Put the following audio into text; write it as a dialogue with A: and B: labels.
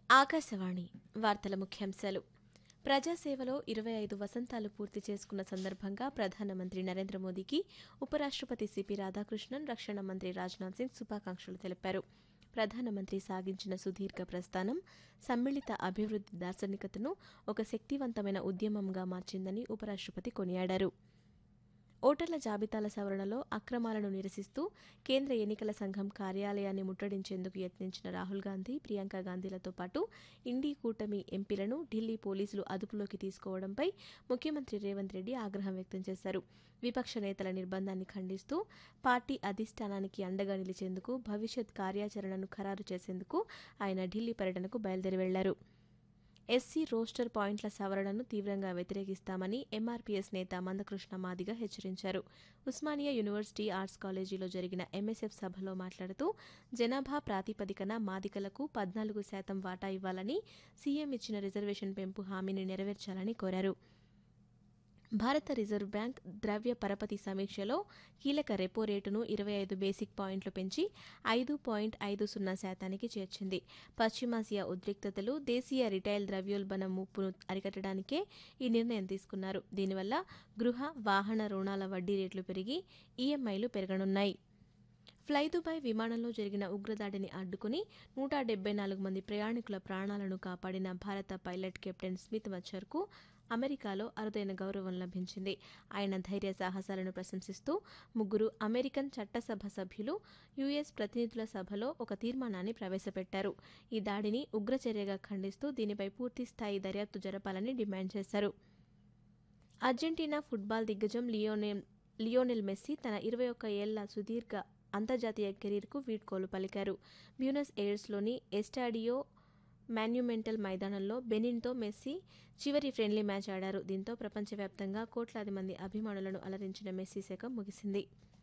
A: ఆకాశవాణి వార్తల ముఖ్యాంశాలు ప్రజాసేవలో ఇరవై ఐదు వసంతాలు పూర్తి చేసుకున్న సందర్భంగా ప్రధానమంత్రి నరేంద్ర మోదీకి ఉపరాష్ట్రపతి సిపి రాధాకృష్ణన్ రక్షణ మంత్రి రాజ్నాథ్ సింగ్ శుభాకాంక్షలు తెలిపారు ప్రధానమంత్రి సాగించిన సుదీర్ఘ ప్రస్థానం సమ్మిళిత అభివృద్ధి దార్శనికతను ఒక శక్తివంతమైన ఉద్యమంగా మార్చిందని ఉపరాష్ట్రపతి కొనియాడారు ఓటర్ల జాబితాల సవరణలో అక్రమాలను నిరసిస్తూ కేంద్ర ఎన్నికల సంఘం కార్యాలయాన్ని ముట్టడించేందుకు యత్నించిన రాహుల్ గాంధీ ప్రియాంక గాంధీలతో పాటు ఇండీ కూటమి ఎంపీలను ఢిల్లీ పోలీసులు అదుపులోకి తీసుకోవడంపై ముఖ్యమంత్రి రేవంత్ రెడ్డి ఆగ్రహం వ్యక్తం చేశారు విపక్ష నేతల నిర్బంధాన్ని ఖండిస్తూ పార్టీ అధిష్టానానికి అండగా నిలిచేందుకు భవిష్యత్ కార్యాచరణను ఖరారు చేసేందుకు ఆయన ఢిల్లీ పర్యటనకు బయలుదేరి వెళ్లారు ఎస్సీ రోస్టర్ పాయింట్ల సవరణను తీవ్రంగా వ్యతిరేకిస్తామని ఎంఆర్పీఎస్ నేత మందకృష్ణ మాదిగ హెచ్చరించారు ఉస్మానియా యూనివర్సిటీ ఆర్ట్స్ కాలేజీలో జరిగిన ఎంఎస్ఎఫ్ సభలో మాట్లాడుతూ జనాభా ప్రాతిపదికన మాదికలకు పద్నాలుగు శాతం వాటా ఇవ్వాలని సీఎం ఇచ్చిన రిజర్వేషన్ పెంపు హామీని నెరవేర్చాలని కోరారు భారత రిజర్వ్ బ్యాంక్ ద్రవ్య పరపతి సమీక్షలో కీలక రెపో రేటును ఇరవై ఐదు బేసిక్ పాయింట్లు పెంచి ఐదు పాయింట్ ఐదు సున్నా శాతానికి చేర్చింది పశ్చిమాసియా ఉద్రిక్తతలు దేశీయ రిటైల్ ద్రవ్యోల్బణ ముప్పును అరికట్టడానికే ఈ నిర్ణయం తీసుకున్నారు దీనివల్ల గృహ వాహన రుణాల వడ్డీ రేట్లు పెరిగి ఈఎంఐలు పెరగనున్నాయి ఫ్లై దుబాయ్ విమానంలో జరిగిన ఉగ్రదాడిని అడ్డుకుని నూట డెబ్బై నాలుగు మంది ప్రయాణికుల ప్రాణాలను కాపాడిన భారత పైలట్ కెప్టెన్ స్మిత్ మచ్చర్కు అమెరికాలో అరుదైన గౌరవం లభించింది ఆయన ధైర్య సాహసాలను ప్రశంసిస్తూ ముగ్గురు అమెరికన్ చట్టసభ సభ్యులు యుఎస్ ప్రతినిధుల సభలో ఒక తీర్మానాన్ని ప్రవేశపెట్టారు ఈ దాడిని ఉగ్రచర్యగా ఖండిస్తూ దీనిపై పూర్తిస్థాయి దర్యాప్తు జరపాలని డిమాండ్ చేశారు అర్జెంటీనా ఫుట్బాల్ దిగ్గజం లియోనెల్ లియోనెల్ మెస్సీ తన ఇరవై ఒక్క ఏళ్ల సుదీర్ఘ అంతర్జాతీయ కెరీర్కు వీడ్కోలు పలికారు బ్యూనస్ ఎయిర్స్లోని ఎస్టాడియో మాన్యుమెంటల్ మైదానంలో బెనిన్తో మెస్సీ చివరి ఫ్రెండ్లీ మ్యాచ్ ఆడారు దీంతో ప్రపంచవ్యాప్తంగా కోట్లాది మంది అభిమానులను అలరించిన మెస్సీ శకం ముగిసింది